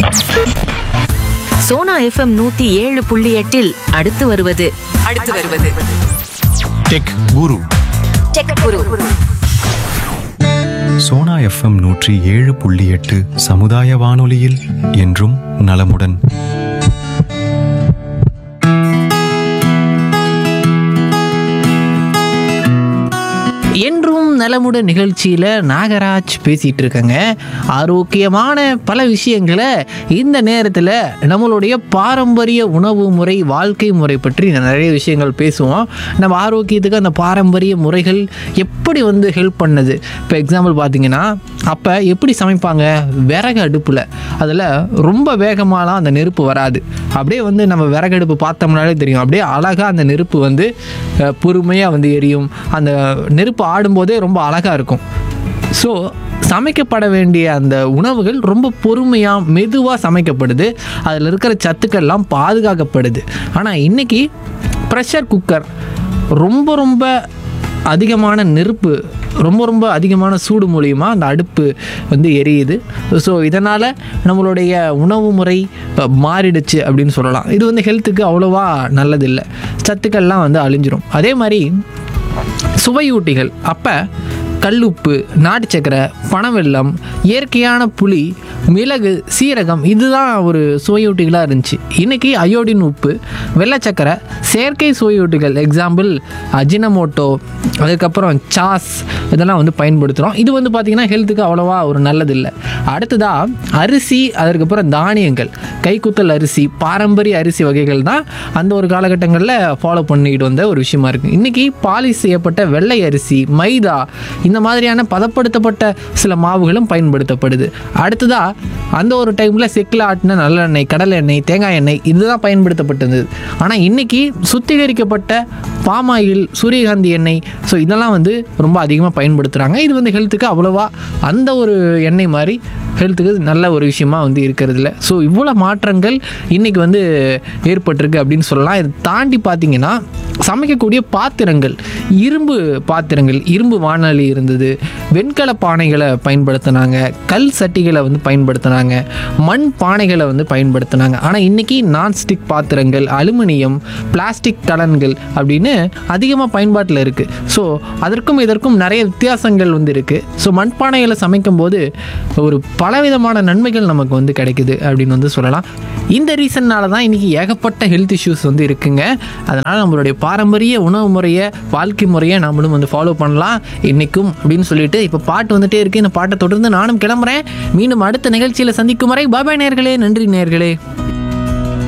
Sona FM நூத்தி ஏழு புள்ளி எட்டில் அடுத்து வருவது அடுத்து வருவது டெக் குரு சோனா எஃப்எம் நூற்றி ஏழு புள்ளி எட்டு சமுதாய வானொலியில் என்றும் நலமுடன் என்றும் நலமுடன் நிகழ்ச்சியில் நாகராஜ் பேசிகிட்டு இருக்கேங்க ஆரோக்கியமான பல விஷயங்களை இந்த நேரத்தில் நம்மளுடைய பாரம்பரிய உணவு முறை வாழ்க்கை முறை பற்றி நிறைய விஷயங்கள் பேசுவோம் நம்ம ஆரோக்கியத்துக்கு அந்த பாரம்பரிய முறைகள் எப்படி வந்து ஹெல்ப் பண்ணுது இப்போ எக்ஸாம்பிள் பார்த்தீங்கன்னா அப்போ எப்படி சமைப்பாங்க விறகு அடுப்பில் அதில் ரொம்ப வேகமாலாம் அந்த நெருப்பு வராது அப்படியே வந்து நம்ம விறகடுப்பு பார்த்தோம்னாலே தெரியும் அப்படியே அழகாக அந்த நெருப்பு வந்து பொறுமையாக வந்து எரியும் அந்த நெருப்பு ஆடும்போதே ரொம்ப அழகாக இருக்கும் ஸோ சமைக்கப்பட வேண்டிய அந்த உணவுகள் ரொம்ப பொறுமையாக மெதுவாக சமைக்கப்படுது அதில் இருக்கிற சத்துக்கள்லாம் பாதுகாக்கப்படுது ஆனால் இன்றைக்கி ப்ரெஷர் குக்கர் ரொம்ப ரொம்ப அதிகமான நெருப்பு ரொம்ப ரொம்ப அதிகமான சூடு மூலியமாக அந்த அடுப்பு வந்து எரியுது ஸோ இதனால் நம்மளுடைய உணவு முறை அஹ், மாறிடுச்சு அப்படின்னு சொல்லலாம் இது வந்து ஹெல்த்துக்கு அவ்வளோவா நல்லதில்லை சத்துக்கள்லாம் வந்து அழிஞ்சிரும் அதே மாதிரி சுவையூட்டிகள் அப்போ கல்லுப்பு நாட்டு சக்கரை பனவெல்லம் இயற்கையான புளி மிளகு சீரகம் இதுதான் ஒரு சுவையூட்டிகளாக இருந்துச்சு இன்றைக்கி அயோடின் உப்பு வெள்ளை சக்கரை செயற்கை சுவையூட்டிகள் எக்ஸாம்பிள் அஜினமோட்டோ அதுக்கப்புறம் சாஸ் இதெல்லாம் வந்து பயன்படுத்துகிறோம் இது வந்து பார்த்திங்கன்னா ஹெல்த்துக்கு அவ்வளோவா ஒரு நல்லதில்லை அடுத்ததாக அரிசி அதுக்கப்புறம் தானியங்கள் கைக்குத்தல் அரிசி பாரம்பரிய அரிசி வகைகள் தான் அந்த ஒரு காலகட்டங்களில் ஃபாலோ பண்ணிக்கிட்டு வந்த ஒரு விஷயமா இருக்குது இன்றைக்கி பாலிஷ் செய்யப்பட்ட வெள்ளை அரிசி மைதா இந்த மாதிரியான பதப்படுத்தப்பட்ட சில மாவுகளும் பயன்படுத்தப்படுது அடுத்ததாக அந்த ஒரு டைமில் செக்கில் ஆட்டின நல்லெண்ணெய் கடலை எண்ணெய் தேங்காய் எண்ணெய் இதுதான் பயன்படுத்தப்பட்டது ஆனால் இன்றைக்கி சுத்திகரிக்கப்பட்ட பாமாயில் சூரியகாந்தி எண்ணெய் ஸோ இதெல்லாம் வந்து ரொம்ப அதிகமாக பயன்படுத்துகிறாங்க இது வந்து ஹெல்த்துக்கு அவ்வளோவா அந்த ஒரு எண்ணெய் மாதிரி ஹெல்த்துக்கு நல்ல ஒரு விஷயமா வந்து இருக்கிறது இல்லை ஸோ இவ்வளோ மாற்றங்கள் இன்றைக்கி வந்து ஏற்பட்டிருக்கு அப்படின்னு சொல்லலாம் இதை தாண்டி பார்த்தீங்கன்னா சமைக்கக்கூடிய பாத்திரங்கள் இரும்பு பாத்திரங்கள் இரும்பு வானொலி இருந்தது வெண்கல பானைகளை பயன்படுத்தினாங்க கல் சட்டிகளை வந்து பயன்படுத்தினாங்க மண் பானைகளை வந்து பயன்படுத்தினாங்க ஆனால் இன்றைக்கி நான்ஸ்டிக் பாத்திரங்கள் அலுமினியம் பிளாஸ்டிக் கலன்கள் அப்படின்னு அதிகமாக பயன்பாட்டில் இருக்குது ஸோ அதற்கும் இதற்கும் நிறைய வித்தியாசங்கள் வந்து இருக்குது ஸோ மண்பானைகளை சமைக்கும் போது ஒரு பலவிதமான நன்மைகள் நமக்கு வந்து கிடைக்குது அப்படின்னு வந்து சொல்லலாம் இந்த ரீசன்னால தான் இன்றைக்கி ஏகப்பட்ட ஹெல்த் இஷ்யூஸ் வந்து இருக்குங்க அதனால் நம்மளுடைய பாரம்பரிய உணவு முறையை வாழ்க்கை முறையை நம்மளும் வந்து ஃபாலோ பண்ணலாம் இன்றைக்கும் அப்படின்னு சொல்லிட்டு இப்போ பாட்டு வந்துட்டே இருக்கு இந்த பாட்டை தொடர்ந்து நானும் கிளம்புறேன் மீண்டும் அடுத்த நிகழ்ச்சியில் சந்திக்கும் வரை பாபாய் நேர்களே நன்றி நேர்களே